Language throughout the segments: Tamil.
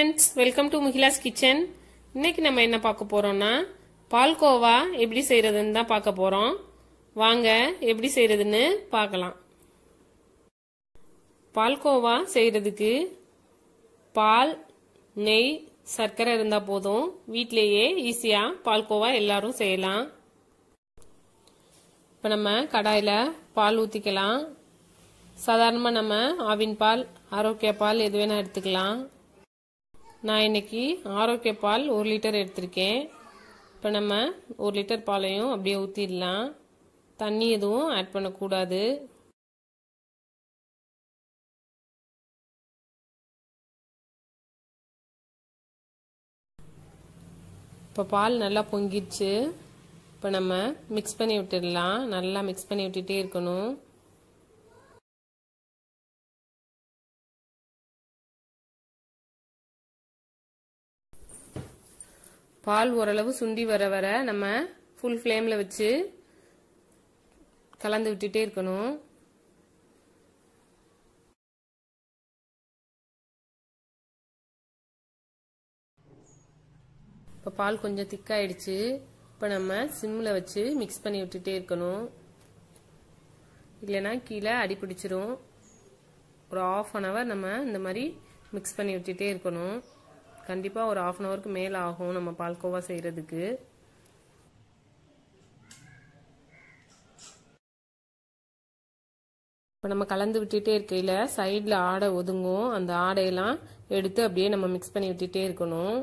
friends welcome to Mugila's kitchen இன்னைக்கு நம்ம என்ன பார்க்க போறோம்னா பால்கோவா எப்படி செய்யறதுன்னு தான் பார்க்க போறோம் வாங்க எப்படி செய்யறதுன்னு பார்க்கலாம் பால்கோவா செய்யறதுக்கு பால் நெய் சர்க்கரை இருந்தால் போதும் வீட்டிலேயே ஈஸியாக பால்கோவா எல்லாரும் செய்யலாம் இப்போ நம்ம கடாயில் பால் ஊற்றிக்கலாம் சாதாரணமாக நம்ம ஆவின் பால் ஆரோக்கிய பால் எது வேணால் எடுத்துக்கலாம் நான் இன்னைக்கு ஆரோக்கிய பால் ஒரு லிட்டர் எடுத்திருக்கேன் இப்போ நம்ம ஒரு லிட்டர் பாலையும் அப்படியே ஊற்றிடலாம் தண்ணி எதுவும் ஆட் பண்ணக்கூடாது இப்போ பால் நல்லா பொங்கிடுச்சு இப்போ நம்ம மிக்ஸ் பண்ணி விட்டுடலாம் நல்லா மிக்ஸ் பண்ணி விட்டுட்டே இருக்கணும் பால் ஓரளவு சுண்டி வர வர நம்ம ஃபுல் ஃப்ளேமில் வச்சு கலந்து விட்டுட்டே இருக்கணும் இப்போ பால் கொஞ்சம் திக்காயிடுச்சு இப்போ நம்ம சிம்மில் வச்சு மிக்ஸ் பண்ணி விட்டுட்டே இருக்கணும் இல்லைன்னா கீழே அடி பிடிச்சிரும் ஒரு ஆஃப் அன் ஹவர் நம்ம இந்த மாதிரி மிக்ஸ் பண்ணி விட்டுட்டே இருக்கணும் கண்டிப்பாக ஒரு ஆஃப் அன் ஹவருக்கு மேலே ஆகும் நம்ம பால்கோவா செய்கிறதுக்கு இப்போ நம்ம கலந்து விட்டுட்டே இருக்கையில் சைடில் ஆடை ஒதுங்கும் அந்த ஆடையெல்லாம் எடுத்து அப்படியே நம்ம மிக்ஸ் பண்ணி விட்டுட்டே இருக்கணும்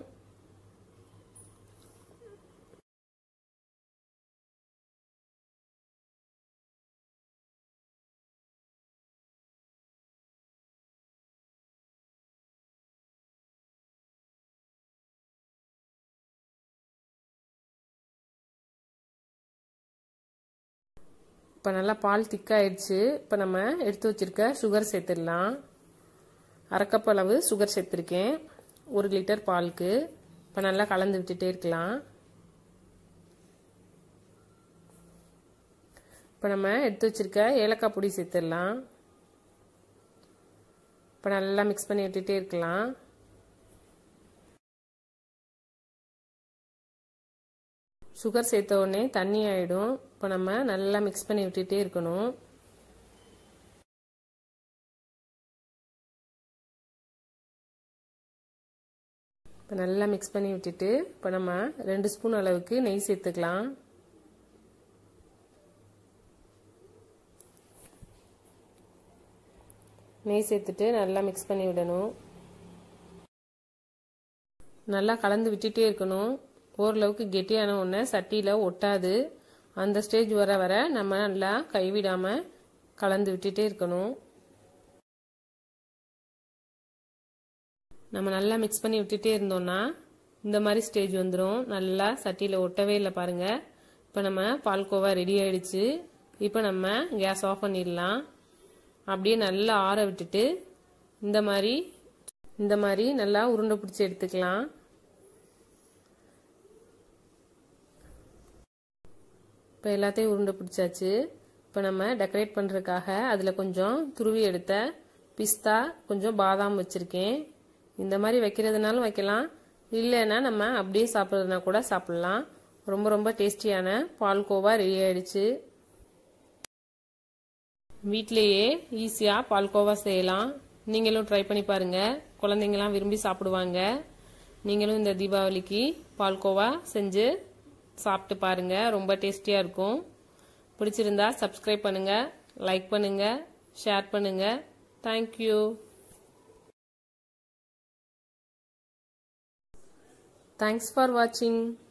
இப்போ நல்லா பால் திக்காயிடுச்சு இப்போ நம்ம எடுத்து வச்சிருக்க சுகர் சேர்த்துடலாம் அரைக்கப் அளவு சுகர் சேர்த்துருக்கேன் ஒரு லிட்டர் பாலுக்கு இப்போ நல்லா கலந்து விட்டுட்டே இருக்கலாம் இப்போ நம்ம எடுத்து வச்சிருக்க ஏலக்காய் பொடி சேர்த்துடலாம் இப்போ நல்லா மிக்ஸ் பண்ணி விட்டுட்டே இருக்கலாம் சுகர் சேர்த்த உடனே தண்ணி ஆகிடும் இப்போ நம்ம நல்லா மிக்ஸ் பண்ணி விட்டுட்டே இருக்கணும் இப்போ நல்லா மிக்ஸ் பண்ணி விட்டுட்டு இப்போ நம்ம ரெண்டு ஸ்பூன் அளவுக்கு நெய் சேர்த்துக்கலாம் நெய் சேர்த்துட்டு நல்லா மிக்ஸ் பண்ணி விடணும் நல்லா கலந்து விட்டுட்டே இருக்கணும் ஓரளவுக்கு கெட்டியான ஒன்று சட்டியில் ஒட்டாது அந்த ஸ்டேஜ் வர வர நம்ம நல்லா கைவிடாமல் கலந்து விட்டுட்டே இருக்கணும் நம்ம நல்லா மிக்ஸ் பண்ணி விட்டுட்டே இருந்தோம்னா இந்த மாதிரி ஸ்டேஜ் வந்துடும் நல்லா சட்டியில் ஒட்டவே இல்லை பாருங்கள் இப்போ நம்ம பால்கோவா ரெடி ஆயிடுச்சு இப்போ நம்ம கேஸ் ஆஃப் பண்ணிடலாம் அப்படியே நல்லா ஆற விட்டுட்டு இந்த மாதிரி இந்த மாதிரி நல்லா உருண்டை பிடிச்சி எடுத்துக்கலாம் இப்போ எல்லாத்தையும் உருண்டை பிடிச்சாச்சு இப்போ நம்ம டெக்கரேட் பண்ணுறதுக்காக அதில் கொஞ்சம் துருவி எடுத்த பிஸ்தா கொஞ்சம் பாதாம் வச்சுருக்கேன் இந்த மாதிரி வைக்கிறதுனாலும் வைக்கலாம் இல்லைன்னா நம்ம அப்படியே சாப்பிட்றதுனா கூட சாப்பிட்லாம் ரொம்ப ரொம்ப டேஸ்டியான பால்கோவா ரெடி ஆயிடுச்சு வீட்லேயே ஈஸியாக பால்கோவா செய்யலாம் நீங்களும் ட்ரை பண்ணி பாருங்கள் குழந்தைங்களாம் விரும்பி சாப்பிடுவாங்க நீங்களும் இந்த தீபாவளிக்கு பால்கோவா செஞ்சு சாப்பிட்டு பாருங்க ரொம்ப டேஸ்டியாக இருக்கும் பிடிச்சிருந்தா சப்ஸ்கிரைப் பண்ணுங்க லைக் பண்ணுங்க ஷேர் பண்ணுங்க தேங்க்யூ தேங்க்ஸ் ஃபார் வாட்சிங்